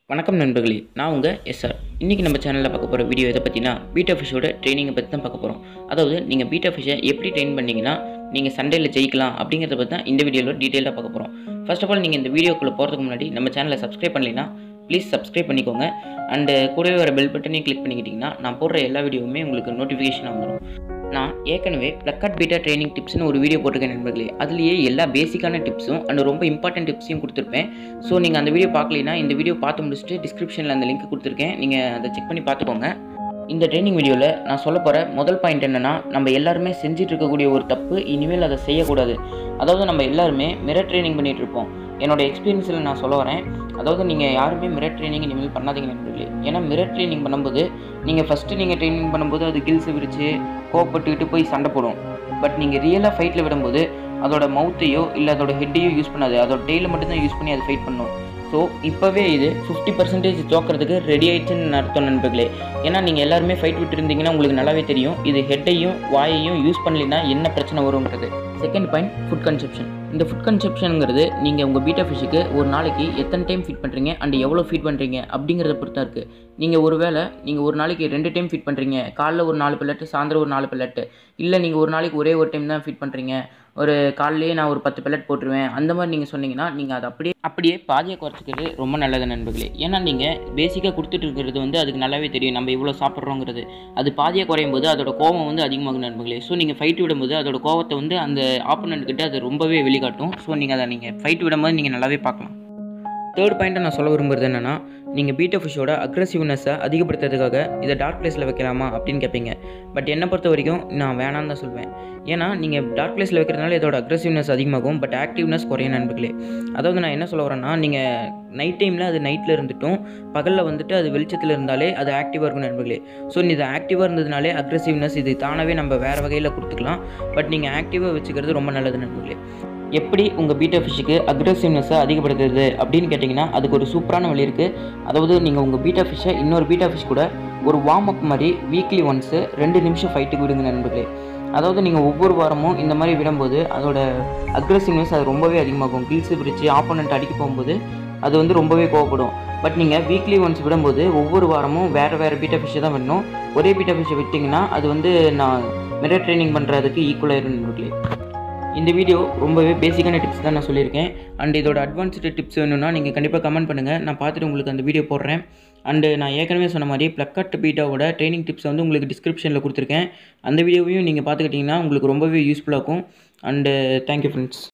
வணக்கம் நண்பர்களே நான் உங்கள் எஸ்ஆர் இன்றைக்கி நம்ம சேனலில் பார்க்க போகிற வீடியோ எதை பற்றினா பீட்டா ஃபிஷ்ஷோட ட்ரைனிங்கை பற்றி தான் பார்க்க போகிறோம் அதாவது நீங்கள் பீட்டா ஃபிஷ்ஷை எப்படி ட்ரெயின் பண்ணீங்கன்னா நீங்கள் சண்டேல ஜெயிக்கலாம் அப்படிங்கிறத பற்றி தான் இந்த வீடியோவில் டீட்டெயிலாக பார்க்க போகிறோம் ஃபர்ஸ்ட் ஆஃப் ஆல் நீங்கள் இந்த வீடியோக்குள்ளே போகிறதுக்கு முன்னாடி நம்ம சேனலை சப்ஸ்கிரைப் பண்ணலைன்னா ப்ளீஸ் சப்ஸ்கிரைப் பண்ணிக்கோங்க அண்டு கூடவே வர பெல் பட்டனையும் கிளிக் பண்ணிக்கிட்டிங்கன்னா நான் போடுற எல்லா வீடியோவுமே உங்களுக்கு நோட்டிஃபிகேஷன் வந்துடும் நான் ஏற்கனவே ப்ளக்கட் பீட்டா ட்ரைனிங் டிப்ஸ்னு ஒரு வீடியோ போட்டிருக்கேன் நண்பர்களே அதுலேயே எல்லா பேசிக்கான டிப்ஸும் அண்ட் ரொம்ப இம்பார்ட்டன்ட் டிப்ஸையும் கொடுத்துருப்பேன் ஸோ நீங்கள் அந்த வீடியோ பார்க்கலைன்னா இந்த வீடியோ பார்த்து முடிச்சுட்டு டிஸ்கிரிப்ஷனில் அந்த லிங்க் கொடுத்துருக்கேன் நீங்கள் அதை செக் பண்ணி பார்த்துக்கோங்க இந்த ட்ரைனிங் வீடியோவில் நான் சொல்ல போகிற முதல் பாயிண்ட் என்னென்னா நம்ம எல்லாருமே செஞ்சுட்டு இருக்கக்கூடிய ஒரு தப்பு இனிமேல் அதை செய்யக்கூடாது அதாவது நம்ம எல்லாருமே மிரர் ட்ரைனிங் பண்ணிகிட்டு இருப்போம் என்னோட எக்ஸ்பீரியன்ஸில் நான் சொல்ல வரேன் அதாவது நீங்கள் யாருமே மிரர் ட்ரைனிங் இனிமேல் பண்ணாதீங்க நண்பர்களே ஏன்னா மிரர் ட்ரைனிங் பண்ணும்போது நீங்கள் ஃபஸ்ட்டு நீங்கள் ட்ரைனிங் பண்ணும்போது அது கில்ஸை விரித்து கோவப்பட்டுக்கிட்டு போய் சண்டை போடும் பட் நீங்கள் ரியலாக ஃபைட்டில் விடும்போது அதோட மவுத்தையோ இல்லை அதோட ஹெட்டையோ யூஸ் பண்ணாது அதோட டெய்லை மட்டும்தான் யூஸ் பண்ணி அதை ஃபைட் பண்ணும் ஸோ இப்போவே இது ஃபிஃப்டி பர்சன்டேஜ் தோக்கிறதுக்கு ரெடி ஆயிடுச்சுன்னு அர்த்தம் நண்பர்களே ஏன்னா நீங்கள் எல்லாருமே ஃபைட் விட்டு இருந்தீங்கன்னா உங்களுக்கு நல்லாவே தெரியும் இது ஹெட்டையும் வாயையும் யூஸ் பண்ணலைன்னா என்ன பிரச்சனை வருங்கிறது செகண்ட் பாயிண்ட் ஃபுட் கன்செப்ஷன் இந்த ஃபுட் கன்செப்ஷனுங்கிறது நீங்கள் உங்கள் பீட்டா ஃபிஷ்ஷுக்கு ஒரு நாளைக்கு எத்தனை டைம் ஃபீட் பண்ணுறீங்க அண்ட் எவ்வளோ ஃபீட் பண்ணுறீங்க அப்படிங்கிறத பொறுத்தா இருக்குது நீங்கள் ஒரு வேளை நீங்கள் ஒரு நாளைக்கு ரெண்டு டைம் ஃபீட் பண்ணுறீங்க காலைல ஒரு நாலு பில்லட்டு சாயந்தரம் ஒரு நாலு பில்லட்டு இல்லை நீங்கள் ஒரு நாளைக்கு ஒரே ஒரு டைம் தான் ஃபீட் பண்ணுறீங்க ஒரு காலையிலேயே நான் ஒரு பத்து பில்லட் போட்டுருவேன் அந்த மாதிரி நீங்கள் சொன்னீங்கன்னா நீங்கள் அதை அப்படியே அப்படியே பாதியை குறைச்சிக்கிறது ரொம்ப நல்லது நண்பர்களே ஏன்னா நீங்கள் பேசிக்காக கொடுத்துட்டு இருக்கிறது வந்து அதுக்கு நல்லாவே தெரியும் நம்ம இவ்வளோ சாப்பிட்றோங்கிறது அது பாதியாக குறையும் போது அதோட கோவம் வந்து அதிகமாகும் நண்பர்களே ஸோ நீங்கள் ஃபைட் விடும்போது அதோட கோவத்தை வந்து அந்த ஆப்போனண்ட் கிட்ட அது ரொம்பவே வெளிக்காட்டும் ஸோ நீங்கள் அதை நீங்கள் ஃபைட் விடும்போது நீங்கள் நல்லாவே பார்க்கலாம் தேர்ட் பாயிண்ட்டை நான் சொல்ல விரும்புறது என்னென்னா நீங்கள் பீட்டா ஃபிஷ்ஷோட அக்ரஸிவ்னஸை அதிகப்படுத்துறதுக்காக இதை டார்க் பிளேஸில் வைக்கலாமா அப்படின்னு கேட்பீங்க பட் என்னை பொறுத்த வரைக்கும் நான் வேணான்னு தான் சொல்வேன் ஏன்னா நீங்கள் டார்க் பிளேஸில் வைக்கிறதுனால இதோட அக்ரஸிவ்னஸ் அதிகமாகும் பட் ஆக்டிவ்னஸ் குறைய நண்பர்களே அதாவது நான் என்ன சொல்ல வரேன்னா நீங்கள் நைட் டைமில் அது நைட்டில் இருந்துட்டும் பகலில் வந்துட்டு அது வெளிச்சத்தில் இருந்தாலே அது ஆக்டிவாக இருக்கும் நண்பர்களே ஸோ இது ஆக்டிவாக இருந்ததுனாலே அக்ரஸிவ்னஸ் இது தானாகவே நம்ம வேறு வகையில் கொடுத்துக்கலாம் பட் நீங்கள் ஆக்டிவாக வச்சுக்கிறது ரொம்ப நல்லது நண்பர்களே எப்படி உங்கள் பீட்டா ஃபிஷ்ஷுக்கு அக்ரெசிவ்னஸை அதிகப்படுத்துறது அப்படின்னு கேட்டிங்கன்னா அதுக்கு ஒரு சூப்பரான வழி இருக்குது அதாவது நீங்கள் உங்கள் பீட்டா ஃபிஷ்ஷை இன்னொரு பீட்டா ஃபிஷ் கூட ஒரு வார்ம் அப் மாதிரி வீக்லி ஒன்ஸு ரெண்டு நிமிஷம் ஃபைட்டுக்கு விடுங்க நண்பர்களே அதாவது நீங்கள் ஒவ்வொரு வாரமும் இந்த மாதிரி விடும்போது அதோட அக்ரெசிவ்னஸ் அது ரொம்பவே அதிகமாகும் கில்ஸு பிரித்து ஆப்போனண்ட் அடிக்க போகும்போது அது வந்து ரொம்பவே கோவப்படும் பட் நீங்கள் வீக்லி ஒன்ஸ் விடும்போது ஒவ்வொரு வாரமும் வேறு வேறு பீட்டா ஃபிஷ்ஷை தான் விடணும் ஒரே பீட்டா ஃபிஷ்ஷை விட்டிங்கன்னா அது வந்து நான் மிரர் ட்ரைனிங் பண்ணுறதுக்கு ஈக்குவலாக நண்பர்களே இந்த வீடியோ ரொம்பவே பேசிக்கான டிப்ஸ் தான் நான் சொல்லியிருக்கேன் அண்ட் இதோட அட்வான்ஸ்டு டிப்ஸ் வேணும்னா நீங்கள் கண்டிப்பாக கமெண்ட் பண்ணுங்கள் நான் பார்த்துட்டு உங்களுக்கு அந்த வீடியோ போடுறேன் அண்டு நான் ஏற்கனவே சொன்ன மாதிரி ப்ளக்கட் பீட்டாவோட ட்ரைனிங் டிப்ஸ் வந்து உங்களுக்கு டிஸ்கிரிப்ஷனில் கொடுத்துருக்கேன் அந்த வீடியோவையும் நீங்கள் பார்த்துக்கிட்டிங்கன்னா உங்களுக்கு ரொம்பவே யூஸ்ஃபுல்லாக இருக்கும் அண்டு தேங்க்யூ ஃப்ரெண்ட்ஸ்